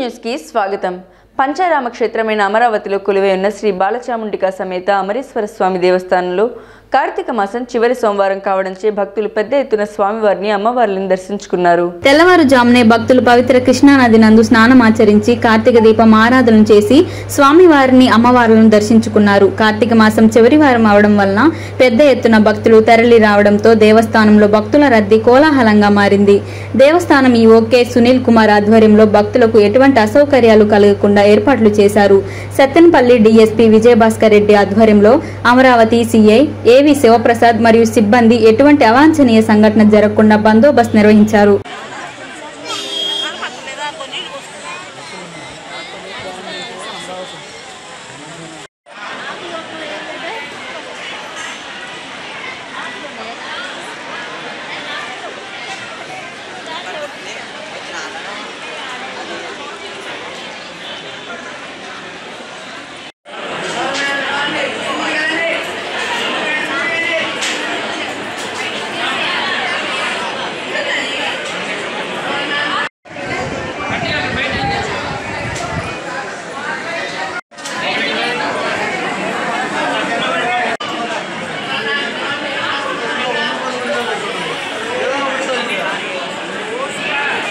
news కి స్వాగతం పంచారామ క్షేత్రమైన అమరావతిలో కొలువై ఉన్న శ్రీ బాలచాముండిక సమేత అమరేశ్వర స్వామి దేవస్థానంలో కార్తీక మాసం చివరి సోమవారం కావడంచే భక్తులు పెద్ద ఎత్తున స్వామివారిని అమ్మవార్లను దర్శించుకున్నారు తెల్లవారుజామునే భక్తులు పవిత్ర కృష్ణానది నందు స్నానం ఆచరించి కార్తీక దీపం ఆరాధన చేసి స్వామివారిని అమ్మవార్లను దర్శించుకున్నారు కార్తీక మాసం చివరి వారం అవడం వలన పెద్ద ఎత్తున భక్తులు తరలి రావడంతో దేవస్థానంలో భక్తుల రద్దీ కోలాహలంగా మారింది దేవస్థానం ఈవో కె సునీల్ కుమార్ ఆధ్వర్యంలో భక్తులకు ఎటువంటి అసౌకర్యాలు కలగకుండా ఏర్పాట్లు చేశారు సత్తెనపల్లి డీఎస్పీ విజయభాస్కర్ రెడ్డి ఆధ్వర్యంలో అమరావతి సిఐ ఏవి శివప్రసాద్ మరియు సిబ్బంది ఎటువంటి అవాంఛనీయ సంఘటన జరగకుండా బందోబస్తు నిర్వహించారు